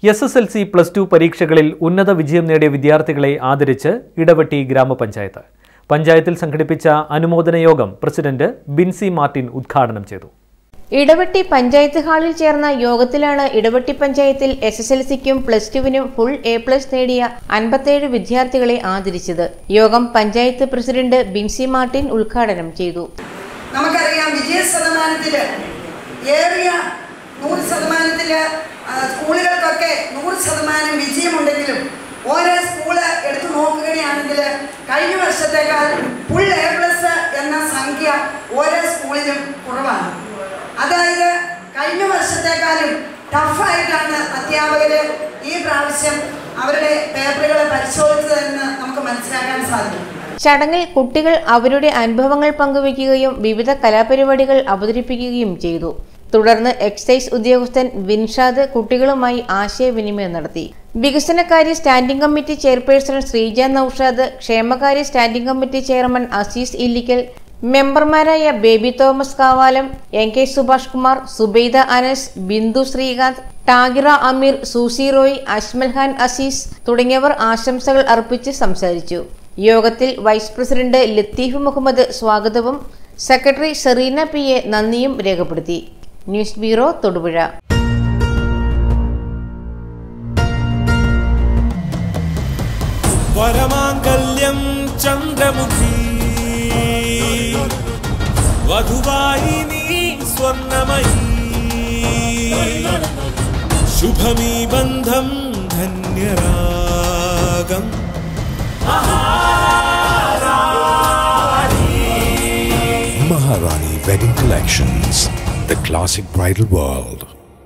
S S L C plus two പരീക്ഷകളിൽ ഉന്നത വിജയം നേടിയ വിദ്യാർത്ഥികളെ ആദരിച്ച് ഇടവട്ടി ഗ്രാമപഞ്ചായത്ത് പഞ്ചായത്തിൽ സംഘടിപ്പിച്ച അനുമോദന യോഗം പ്രസിഡന്റ് ബിൻസി മാർട്ടിൻ ഉദ്ഘാടനം ചെയ്തു ഇടവെട്ടി പഞ്ചായത്ത് ഹാളിൽ ചേർന്ന യോഗത്തിലാണ് ഇടവെട്ടി പഞ്ചായത്തിൽ എസ് എസ് എൽ സിക്കും പ്ലസ് ടുവിനും ഫുൾ എ പ്ലസ് നേടിയ അൻപത്തേഴ് വിദ്യാർത്ഥികളെ ആദരിച്ചത് യോഗം പഞ്ചായത്ത് പ്രസിഡന്റ് ബിൻസി മാർട്ടിൻ ഉദ്ഘാടനം ചെയ്തു നമുക്കറിയാം വിജയ ശതമാനത്തിൽ ഏറിയ നൂറ് ശതമാനത്തിൽ സ്കൂളുകൾക്കൊക്കെ നൂറ് ശതമാനം വിജയമുണ്ടെങ്കിലും ഓരോ സ്കൂള് എടുത്തു നോക്കുകയാണെങ്കിൽ കഴിഞ്ഞ വർഷത്തേക്കാൾ ഫുൾ എ പ്ലസ് എന്ന സംഖ്യ ഓരോ സ്കൂളിലും കുറവാണ് അതായത് കഴിഞ്ഞ വർഷത്തേക്കാളും ടഫായിട്ടാണ് അധ്യാപകർ ഈ പ്രാവശ്യം അവരുടെ പേപ്പറുകൾ പരിശോധിച്ചതെന്ന് നമുക്ക് മനസ്സിലാക്കാൻ സാധിക്കും ചടങ്ങിൽ കുട്ടികൾ അവരുടെ അനുഭവങ്ങൾ പങ്കുവയ്ക്കുകയും വിവിധ കലാപരിപാടികൾ അവതരിപ്പിക്കുകയും ചെയ്തു തുടർന്ന് എക്സൈസ് ഉദ്യോഗസ്ഥൻ വിൻഷാദ് കുട്ടികളുമായി ആശയവിനിമയം നടത്തി വികസനകാര്യ standing committee chairperson Sreeja Naushad ക്ഷേമകാര്യ standing committee chairman Azeez Illikkal മെമ്പർമാരായ ബേബി തോമസ് കാവാലം എൻ കെ സുഭാഷ് കുമാർ സുബൈദ അനസ് ബിന്ദു ശ്രീകാന്ത് ടാഗിറ അമീർ സൂസി റോയ് അജ്മൽ ഖാൻ അസീസ് തുടങ്ങിയവർ ആശംസകൾ അർപ്പിച്ച് സംസാരിച്ചു യോഗത്തിൽ വൈസ് പ്രസിഡന്റ് ലത്തീഫ് മുഹമ്മദ് സ്വാഗതവും സെക്രട്ടറി സെറീന പി എ നന്ദിയും രേഖപ്പെടുത്തി ന്യൂസ് ബ്യൂറോ തൊടുപുഴ വരമാംഗല്യം ചന്ദ്രമുഖി വധുവായി നീ സ്വർണമയി ശുഭമീ ബന്ധം ധന്യരാഗം Maharani Wedding Collections, the classic bridal world.